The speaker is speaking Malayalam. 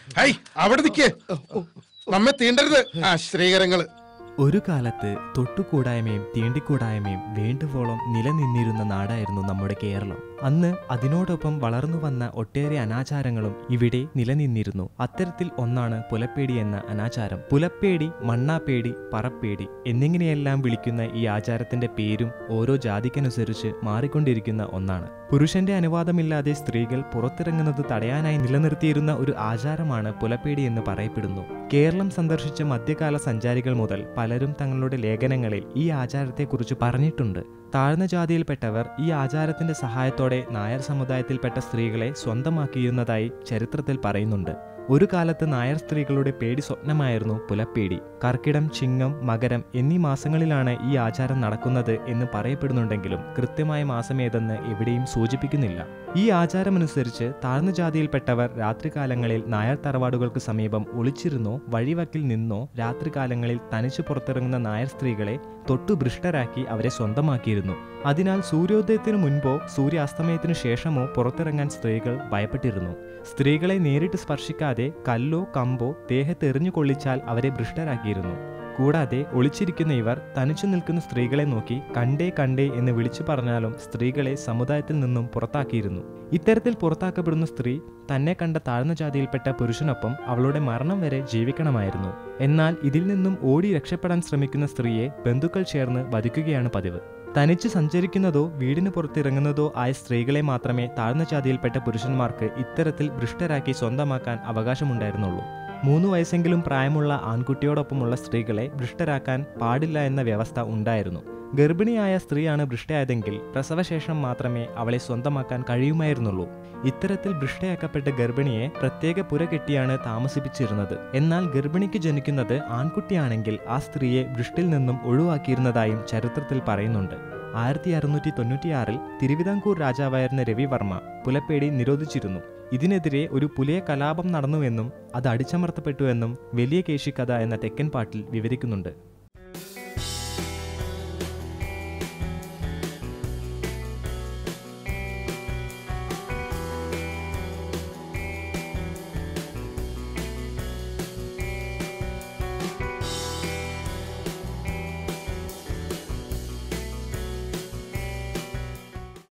ഹൈ അവിടെ നിക്കേ നമ്മെ തീണ്ടരുത് ആ ശ്രീകരങ്ങള് ഒരു കാലത്ത് തൊട്ടുകൂടായ്മയും തീണ്ടിക്കൂടായ്മയും വേണ്ടുവോളം നിലനിന്നിരുന്ന നാടായിരുന്നു നമ്മുടെ കേരളം അന്ന് അതിനോടൊപ്പം വളർന്നു വന്ന ഒട്ടേറെ അനാചാരങ്ങളും ഇവിടെ നിലനിന്നിരുന്നു അത്തരത്തിൽ ഒന്നാണ് പുലപ്പേടി എന്ന അനാചാരം പുലപ്പേടി മണ്ണാപ്പേടി പറപ്പേടി എന്നിങ്ങനെയെല്ലാം വിളിക്കുന്ന ഈ ആചാരത്തിന്റെ പേരും ഓരോ ജാതിക്കനുസരിച്ച് മാറിക്കൊണ്ടിരിക്കുന്ന ഒന്നാണ് പുരുഷന്റെ അനുവാദമില്ലാതെ സ്ത്രീകൾ പുറത്തിറങ്ങുന്നത് തടയാനായി നിലനിർത്തിയിരുന്ന ഒരു ആചാരമാണ് പുലപ്പേടി എന്ന് പറയപ്പെടുന്നു കേരളം സന്ദർശിച്ച മധ്യകാല സഞ്ചാരികൾ മുതൽ പലരും തങ്ങളുടെ ലേഖനങ്ങളിൽ ഈ ആചാരത്തെക്കുറിച്ച് പറഞ്ഞിട്ടുണ്ട് താഴ്ന്ന ജാതിയിൽപ്പെട്ടവർ ഈ ആചാരത്തിന്റെ സഹായത്തോടെ നായർ സമുദായത്തിൽപ്പെട്ട സ്ത്രീകളെ സ്വന്തമാക്കിയിരുന്നതായി ചരിത്രത്തിൽ പറയുന്നുണ്ട് ഒരു കാലത്ത് നായർ സ്ത്രീകളുടെ പേടി സ്വപ്നമായിരുന്നു പുലപ്പേടി കർക്കിടം ചിങ്ങം മകരം എന്നീ മാസങ്ങളിലാണ് ഈ ആചാരം നടക്കുന്നത് എന്ന് പറയപ്പെടുന്നുണ്ടെങ്കിലും കൃത്യമായ മാസമേതെന്ന് എവിടെയും സൂചിപ്പിക്കുന്നില്ല ഈ ആചാരമനുസരിച്ച് താഴ്ന്ന ജാതിയിൽപ്പെട്ടവർ രാത്രികാലങ്ങളിൽ നായർ തറവാടുകൾക്ക് സമീപം ഒളിച്ചിരുന്നോ വഴിവക്കിൽ നിന്നോ രാത്രികാലങ്ങളിൽ തനിച്ചു പുറത്തിറങ്ങുന്ന നായർ സ്ത്രീകളെ തൊട്ടു ഭൃഷ്ടരാക്കി അവരെ സ്വന്തമാക്കിയിരുന്നു അതിനാൽ സൂര്യോദയത്തിനു മുൻപോ സൂര്യാസ്തമയത്തിനു ശേഷമോ പുറത്തിറങ്ങാൻ സ്ത്രീകൾ ഭയപ്പെട്ടിരുന്നു സ്ത്രീകളെ നേരിട്ട് സ്പർശിക്കാതെ കല്ലോ കമ്പോ ദേഹത്തെറിഞ്ഞു കൊള്ളിച്ചാൽ അവരെ ഭൃഷ്ടരാക്കിയിരുന്നു കൂടാതെ ഒളിച്ചിരിക്കുന്ന ഇവർ തനിച്ചു നിൽക്കുന്ന സ്ത്രീകളെ നോക്കി കണ്ടേ കണ്ടേ എന്ന് വിളിച്ചു പറഞ്ഞാലും സ്ത്രീകളെ സമുദായത്തിൽ നിന്നും പുറത്താക്കിയിരുന്നു ഇത്തരത്തിൽ പുറത്താക്കപ്പെടുന്ന സ്ത്രീ തന്നെ കണ്ട താഴ്ന്ന ജാതിയിൽപ്പെട്ട പുരുഷനൊപ്പം അവളുടെ മരണം വരെ ജീവിക്കണമായിരുന്നു എന്നാൽ ഇതിൽ നിന്നും ഓടി രക്ഷപ്പെടാൻ ശ്രമിക്കുന്ന സ്ത്രീയെ ബന്ധുക്കൾ ചേർന്ന് വധിക്കുകയാണ് പതിവ് തനിച്ച് സഞ്ചരിക്കുന്നതോ വീടിന് പുറത്തിറങ്ങുന്നതോ ആയ സ്ത്രീകളെ മാത്രമേ താഴ്ന്ന ജാതിയിൽപ്പെട്ട പുരുഷന്മാർക്ക് ഇത്തരത്തിൽ ഭൃഷ്ടരാക്കി സ്വന്തമാക്കാൻ അവകാശമുണ്ടായിരുന്നുള്ളൂ മൂന്ന് വയസ്സെങ്കിലും പ്രായമുള്ള ആൺകുട്ടിയോടൊപ്പമുള്ള സ്ത്രീകളെ ഭൃഷ്ടരാക്കാൻ പാടില്ല എന്ന വ്യവസ്ഥ ഉണ്ടായിരുന്നു ഗർഭിണിയായ സ്ത്രീയാണ് ഭൃഷ്ടയായതെങ്കിൽ പ്രസവശേഷം മാത്രമേ അവളെ സ്വന്തമാക്കാൻ കഴിയുമായിരുന്നുള്ളൂ ഇത്തരത്തിൽ ഭൃഷ്ടയാക്കപ്പെട്ട ഗർഭിണിയെ പ്രത്യേക പുര കെട്ടിയാണ് താമസിപ്പിച്ചിരുന്നത് എന്നാൽ ഗർഭിണിക്ക് ജനിക്കുന്നത് ആൺകുട്ടിയാണെങ്കിൽ ആ സ്ത്രീയെ ഭൃഷ്ടിൽ നിന്നും ഒഴിവാക്കിയിരുന്നതായും ചരിത്രത്തിൽ പറയുന്നുണ്ട് ആയിരത്തി അറുന്നൂറ്റി തൊണ്ണൂറ്റിയാറിൽ തിരുവിതാംകൂർ രാജാവായിരുന്ന രവിവർമ്മ പുലപ്പേടി നിരോധിച്ചിരുന്നു ഇതിനെതിരെ ഒരു പുലിയ കലാപം നടന്നുവെന്നും അത് അടിച്ചമർത്തപ്പെട്ടുവെന്നും വലിയ കേശിക്കഥ എന്ന തെക്കൻ പാട്ടിൽ വിവരിക്കുന്നുണ്ട്